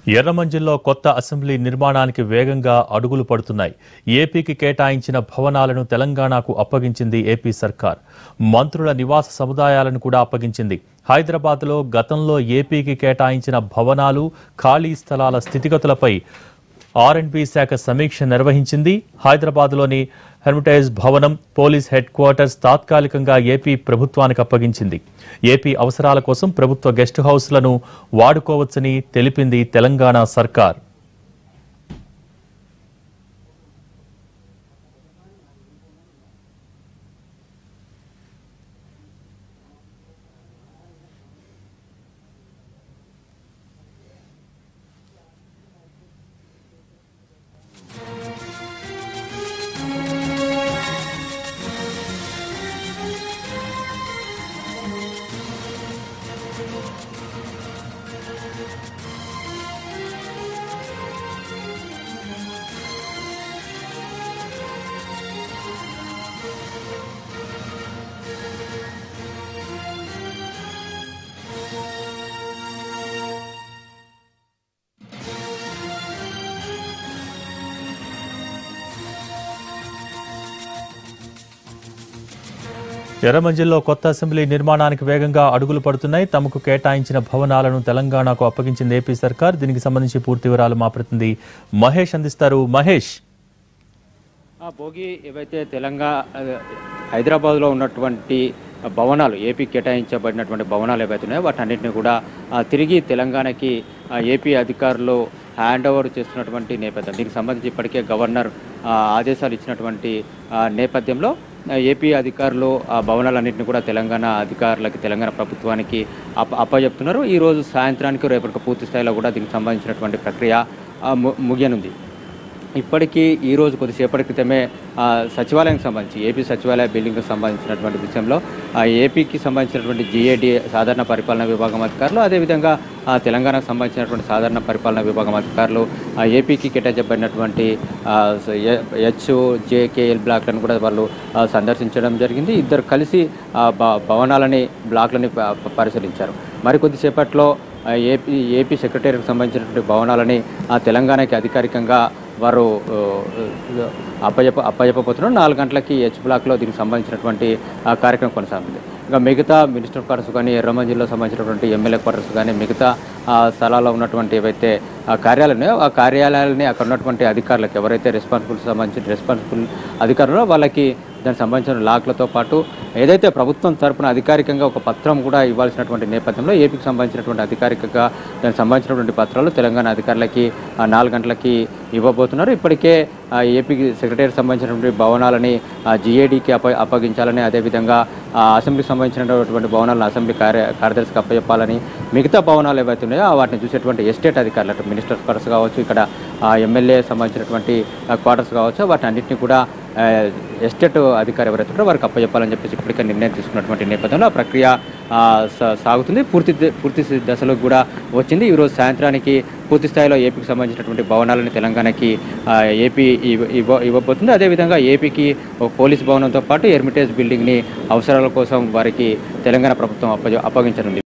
ఎర్రమంజిల్లో కొత్త అసెంబ్లీ నిర్మాణానికి వేగంగా అడుగులు పడుతున్నాయి ఏపీకి కేటాయించిన భవనాలను తెలంగాణకు అప్పగించింది ఏపీ సర్కార్ మంత్రుల నివాస సముదాయాలను కూడా అప్పగించింది హైదరాబాద్లో గతంలో ఏపీకి కేటాయించిన భవనాలు ఖాళీ స్థలాల స్థితిగతులపై ఆర్ఎండ్బి శాఖ సమీక్ష నిర్వహించింది హైదరాబాద్లోని హెర్మిటేజ్ భవనం పోలీస్ హెడ్ క్వార్టర్స్ తాత్కాలికంగా ఏపీ ప్రభుత్వానికి అప్పగించింది ఏపీ అవసరాల కోసం ప్రభుత్వ గెస్ట్ హౌస్లను వాడుకోవచ్చని తెలిపింది తెలంగాణ సర్కార్ ఎర్రమంజిల్లో కొత్త అసెంబ్లీ నిర్మాణానికి వేగంగా అడుగులు పడుతున్నాయి తమకు కేటాయించిన భవనాలను తెలంగాణకు అప్పగించింది ఏపీ సర్కార్ దీనికి సంబంధించి పూర్తి వివరాలు మా ప్రతినిధి మహేష్ అందిస్తారు మహేష్ ఆ భోగి ఏవైతే తెలంగాణ హైదరాబాద్లో ఉన్నటువంటి భవనాలు ఏపీ కేటాయించబడినటువంటి భవనాలు ఏవైతే ఉన్నాయో వాటన్నిటిని కూడా ఆ, తిరిగి తెలంగాణకి ఆ, ఏపీ అధికారులు హ్యాండ్ ఓవర్ చేస్తున్నటువంటి నేపథ్యం దీనికి సంబంధించి ఇప్పటికే గవర్నర్ ఆ, ఆదేశాలు ఇచ్చినటువంటి ఆ, నేపథ్యంలో ఆ, ఏపీ అధికారులు ఆ భవనాలన్నింటినీ కూడా తెలంగాణ అధికారులకి తెలంగాణ ప్రభుత్వానికి అప్ప అప్పచెప్తున్నారు ఈ రోజు సాయంత్రానికి రేపటికి పూర్తి స్థాయిలో కూడా దీనికి సంబంధించినటువంటి ప్రక్రియ ఆ, ము- ముగియనుంది ఇప్పటికీ ఈ రోజు కొద్దిసేపటి క్రితమే ఆ, సచివాలయానికి సంబంధించి ఏపీ సచివాలయ బిల్డింగ్కి సంబంధించినటువంటి విషయంలో ఆ ఏపీకి సంబంధించినటువంటి జిఏడి సాధారణ పరిపాలన విభాగం అధికారులు అదేవిధంగా ఆ, తెలంగాణకు సంబంధించినటువంటి సాధారణ పరిపాలన విభాగం అధికారులు ఆ, ఏపీకి కేటాయించబడినటువంటి ఆ, స- ఎ- హెచ్ జేకేఎల్ బ్లాక్లను కూడా వాళ్ళు ఆ, సందర్శించడం జరిగింది ఇద్దరు కలిసి ఆ, భ- భవనాలని బ్లాక్లని ప- ప- పరిశీలించారు మరికొద్దిసేపట్లో ఆ, ఏపీ ఏపీ సెక్రటరీకి సంబంధించినటువంటి భవనాలని ఆ, తెలంగాణకి అధికారికంగా వారు ఆ, అప్పజెప్ప అప్పజెప్పబోతున్నారు నాలుగు గంటలకి హెచ్ బ్లాక్లో దీనికి సంబంధించినటువంటి ఆ, కార్యక్రమం కొనసాగుతుంది ఇంకా మిగతా మినిస్టర్ క్వార్టర్స్ కానీ ఎర్రమంజిల్లో జిల్లాలో సంబంధించినటువంటి ఎమ్మెల్యే క్వార్టర్స్ కానీ మిగతా ఆ, స్థలాల్లో ఉన్నటువంటి ఏవైతే ఆ కార్యాలయాలు ఉన్నాయో ఆ కార్యాలయాలని అక్కడ ఉన్నటువంటి అధికారులకు ఎవరైతే రెస్పాన్సిబుల్ సంబంధించిన రెస్పాన్సిబుల్ అధికారులు వాళ్ళకి దానికి సంబంధించిన లాక్లతో పాటు ఏదైతే ప్రభుత్వం తరపున అధికారికంగా ఒక పత్రం కూడా ఇవ్వాల్సినటువంటి నేపథ్యంలో ఏపీకి సంబంధించినటువంటి అధికారికంగా దానికి సంబంధించినటువంటి పత్రాలు తెలంగాణ అధికారులకి ఆ, నాలుగు గంటలకి ఇవ్వబోతున్నారు ఇప్పటికే ఆ, ఏపీకి సెక్రటరీ సంబంధించినటువంటి భవనాలని జిఏడికి అప్ప అప్పగించాలని అదేవిధంగా ఆ, అసెంబ్లీకి సంబంధించినటువంటి భవనాలను అసెంబ్లీ కార్య కార్యదర్శికి అప్పచెప్పాలని మిగతా భవనాలు ఏవైతే ఉన్నాయో ఆ వాటిని చూసేటువంటి ఎస్టేట్ అధికారులు అటు మినిస్టర్ క్వార్టర్స్ కావచ్చు ఇక్కడ ఆ, ఎమ్మెల్యే సంబంధించినటువంటి ఆ, క్వార్టర్స్ కావచ్చు వాటి అన్నింటినీ కూడా ఆ, ఎస్టేట్ అధికారి ఎవరైతే ఉన్నారో వారికి అప్పచెప్పాలని చెప్పేసి ఇప్పటికే నిర్ణయం తీసుకున్నటువంటి నేపథ్యంలో ఆ ప్రక్రియ ఆ, సా- సాగుతుంది పూర్తి ద- పూర్తి దశలో కూడా వచ్చింది ఈరోజు సాయంత్రానికి పూర్తి స్థాయిలో ఏపీకి సంబంధించినటువంటి భవనాలను తెలంగాణకి ఆ, ఏపీ ఇవ్వ ఇవ్వ- ఇవ్వబోతుంది అదేవిధంగా ఏపీకి ఒక పోలీస్ భవనంతో పాటు ఎర్మిటేజ్ బిల్డింగ్ని అవసరాల కోసం వారికి తెలంగాణ ప్రభుత్వం అప్ప అప్పగించనుంది